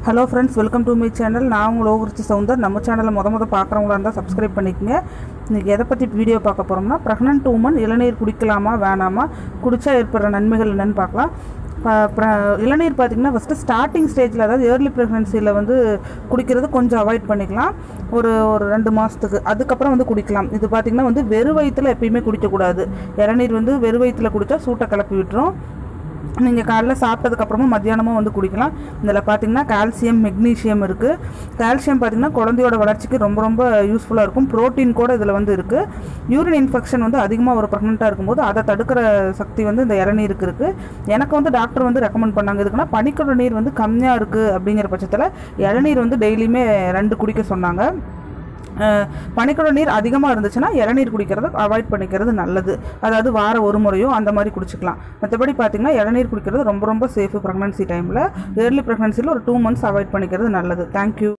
hello friends welcome to my channel நான் உங்கள் லோகரிச்சி சவுந்தர் நம்ம சேனலை முத முத பார்க்குறவங்களா இருந்தால் சப்ஸ்கிரைப் பண்ணிக்கங்க இன்றைக்கி எதை பற்றி வீடியோ பார்க்க போகிறோம்னா ப்ரெக்னென்ட் உமன் இளநீர் குடிக்கலாமா வேணாமா குடித்தா ஏற்படுற நன்மைகள் என்னன்னு பார்க்கலாம் ப- ப்ர- இளநீர் பார்த்திங்கன்னா ஃபஸ்ட்டு ஸ்டார்டிங் ஸ்டேஜில் அதாவது ஏர்லி ப்ரெக்னன்சியில் வந்து குடிக்கிறது கொஞ்சம் அவாய்ட் பண்ணிக்கலாம் ஒரு ஒரு ரெண்டு மாதத்துக்கு அதுக்கப்புறம் வந்து குடிக்கலாம் இது பார்த்திங்கன்னா வந்து வெறு வயிற்றில் எப்பயுமே குடிக்கக்கூடாது இளநீர் வந்து வெறு வயிற்றில் குடித்தா சூட்டை கிளப்பி விட்டுரும் நீங்கள் காலைல சாப்பிட்டதுக்கப்புறமா மத்தியானமும் வந்து குடிக்கலாம் இதில் பார்த்தீங்கன்னா கால்சியம் மெக்னீஷியம் இருக்குது கால்சியம் பார்த்தீங்கன்னா குழந்தையோட வளர்ச்சிக்கு ரொம்ப ரொம்ப யூஸ்ஃபுல்லாக இருக்கும் புரோட்டீன் கூட இதில் வந்து இருக்குது யூரின் இன்ஃபெக்ஷன் வந்து அதிகமாக ஒரு ப்ரெக்னெண்ட்டாக இருக்கும்போது அதை தடுக்கிற சக்தி வந்து இந்த இளநீருக்கு இருக்குது எனக்கு வந்து டாக்டர் வந்து ரெக்கமெண்ட் பண்ணாங்க இதுக்குன்னா பனிக்கொட நீர் வந்து கம்மியாக இருக்குது அப்படிங்கிற பட்சத்தில் இளநீர் வந்து டெய்லியுமே ரெண்டு குடிக்க சொன்னாங்க அஹ் பனிக்குட நீர் அதிகமாக இருந்துச்சுன்னா இளநீர் குடிக்கிறத அவாய்ட் பண்ணிக்கிறது நல்லது அதாவது வார ஒரு முறையோ அந்த மாதிரி குடிச்சிக்கலாம் மற்றபடி பார்த்தீங்கன்னா இளநீர் குடிக்கிறது ரொம்ப ரொம்ப சேஃபு ப்ரெக்னன்சி டைமில் ஏர்லி ப்ரெக்னன்சியில் ஒரு டூ மந்த்ஸ் அவாய்ட் பண்ணிக்கிறது நல்லது தேங்க்யூ